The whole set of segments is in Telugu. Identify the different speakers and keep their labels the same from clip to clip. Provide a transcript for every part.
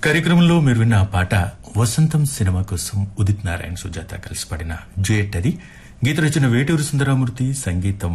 Speaker 1: కార్యక్రమంలో మీరు విన్న ఆ పాట వసంతం సినిమా కోసం ఉదిత్ నారాయణ సుజాత కలిసి పాడిన డ్యూయట్ అది గీత రచన వేటూరు సుందరామూర్తి సంగీతం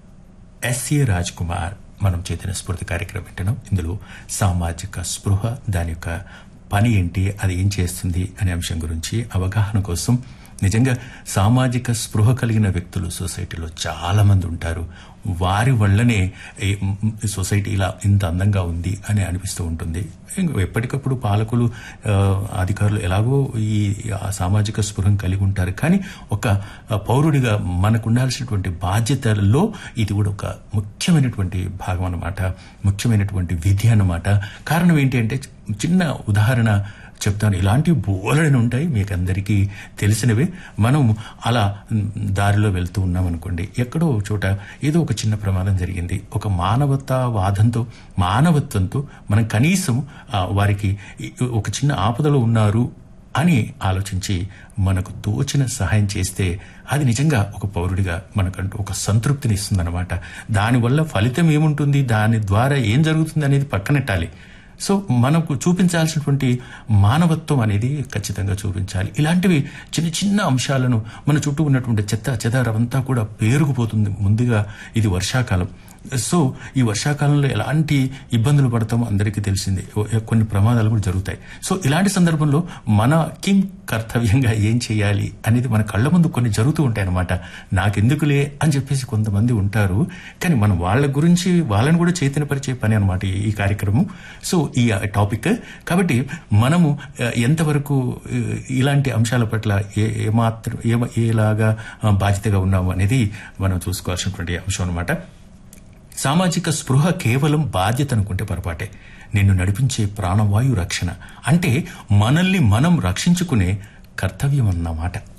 Speaker 1: ఎస్ఏ రాజ్ కుమార్ మనం చేతిన స్ఫూర్తి కార్యక్రమం వింటున్నాం ఇందులో సామాజిక స్పృహ దాని యొక్క పని ఏంటి అది ఏం చేస్తుంది అనే అంశం గురించి అవగాహన కోసం నిజంగా సామాజిక స్పృహ కలిగిన వ్యక్తులు సొసైటీలో చాలా మంది ఉంటారు వారి వల్లనే ఈ సొసైటీ ఇలా ఇంత అందంగా ఉంది అని అనిపిస్తూ ఉంటుంది ఇంక ఎప్పటికప్పుడు పాలకులు ఆ, అధికారులు ఎలాగో ఈ ఆ సామాజిక స్పృహం కలిగి ఉంటారు కానీ ఒక ఆ, పౌరుడిగా మనకు ఉండాల్సినటువంటి బాధ్యతలలో ఇది కూడా ఒక ముఖ్యమైనటువంటి భాగం అన్నమాట ముఖ్యమైనటువంటి విధి అన్నమాట కారణం ఏంటి అంటే చిన్న ఉదాహరణ చెప్తాను ఇలాంటి బోలెడని ఉంటాయి మీకు అందరికీ తెలిసినవే మనం అలా మ్, దారిలో వెళ్తూ ఉన్నాం అనుకోండి ఎక్కడో ఒక చోట ఏదో ఒక చిన్న ప్రమాదం జరిగింది ఒక మానవతావాదంతో మానవత్వంతో మనం కనీసం ఆ, వారికి ఈ- ఒక చిన్న ఆపదలో ఉన్నారు అని ఆలోచించి మనకు తోచిన సహాయం చేస్తే అది నిజంగా ఒక పౌరుడిగా మనకంటూ ఒక సంతృప్తిని ఇస్తుందన్నమాట దానివల్ల ఫలితం ఏముంటుంది దాని ద్వారా ఏం జరుగుతుంది అనేది పక్కనెట్టాలి సో మనకు చూపించాల్సినటువంటి మానవత్వం అనేది ఖచ్చితంగా చూపించాలి ఇలాంటివి చిన్న చిన్న అంశాలను మన చుట్టూ ఉన్నటువంటి చెత్త చెదారమంతా కూడా పేరుకుపోతుంది ముందుగా ఇది వర్షాకాలం సో ఈ వర్షాకాలంలో ఎలాంటి ఇబ్బందులు పడతామో అందరికీ తెలిసింది ఓ- కొన్ని ప్రమాదాలు కూడా జరుగుతాయి సో ఇలాంటి సందర్భంలో మనకి కర్తవ్యంగా ఏం చేయాలి అనేది మన కళ్ళ ముందు కొన్ని జరుగుతూ ఉంటాయి అనమాట నాకెందుకులే అని చెప్పేసి కొంతమంది ఉంటారు కానీ మనం వాళ్ళ గురించి వాళ్ళని కూడా చైతన్యపరిచే పని అనమాట ఈ కార్యక్రమం సో ఈ టాపిక్ కాబట్టి మనము ఆ, ఎంతవరకు ఆ, ఇలాంటి అంశాల పట్ల ఏ ఏమాత్రం ఏ ఏలాగా ఆ, బాధ్యతగా ఉన్నాము అనేది మనం చూసుకోవాల్సినటువంటి అంశం అనమాట సామాజిక స్పృహ కేవలం బాధ్యత అనుకుంటే పొరపాటే నిన్ను నడిపించే ప్రాణవాయు రక్షణ అంటే మనల్ని మనం రక్షించుకునే కర్తవ్యం అన్నమాట